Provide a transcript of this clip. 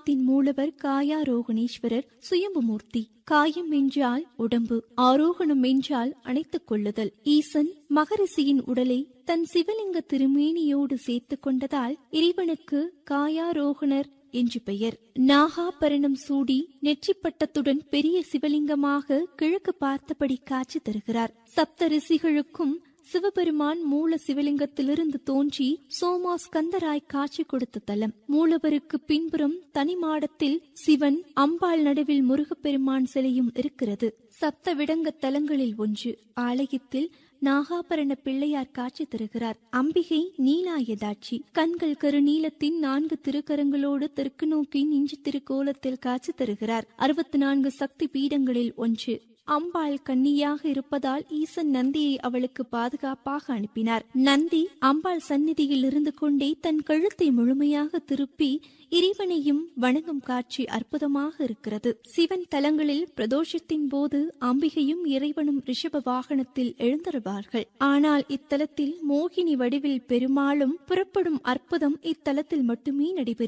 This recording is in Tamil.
ஆலயத்தின் மூலவர் காயாரோகணேஸ்வரர் சுயம்புமூர்த்தி காயம் என்றால் உடம்பு ஆரோகணம் என்றால் அணைத்துக் கொள்ளுதல் ஈசன் மகரிஷியின் உடலை தன் சிவலிங்க திருமேனியோடு சேர்த்து கொண்டதால் இறைவனுக்கு காயாரோகணர் என்று பெயர் நாகாபரணம் சூடி நெற்றிப்பட்டத்துடன் பெரிய சிவலிங்கமாக கிழக்கு பார்த்தபடி காட்சி தருகிறார் சப்த ரிஷிகளுக்கும் சிவபெருமான் மூல சிவலிங்கத்திலிருந்து தோன்றி சோமாஸ்கந்தராய் காட்சி கொடுத்த தலம் மூலவருக்கு பின்புறம் தனி மாடத்தில் சிவன் அம்பாள் நடுவில் முருகப்பெருமான் சிலையும் இருக்கிறது சப்த விடங்க தலங்களில் ஒன்று ஆலயத்தில் நாகாபரண பிள்ளையார் காட்சி தருகிறார் அம்பிகை நீலாயதாட்சி கண்கள் கருநீலத்தின் நான்கு திருக்கரங்களோடு தெற்கு நோக்கி நின்று திருக்கோலத்தில் காட்சி தருகிறார் அறுபத்தி நான்கு சக்தி பீடங்களில் ஒன்று அம்பாள் கன்னியாக இருப்பதால் ஈசன் நந்தியை அவளுக்கு பாதுகாப்பாக அனுப்பினார் நந்தி அம்பாள் சந்நிதியில் இருந்து கொண்டே தன் கழுத்தை முழுமையாக திருப்பி இறைவனையும் வணங்கும் காட்சி அற்புதமாக இருக்கிறது சிவன் தலங்களில் பிரதோஷத்தின் போது அம்பிகையும் இறைவனும் ரிஷப வாகனத்தில் எழுந்தருவார்கள் ஆனால் இத்தலத்தில் மோகினி வடிவில் பெருமாளும் புறப்படும் அற்புதம் இத்தலத்தில் மட்டுமே நடைபெறும்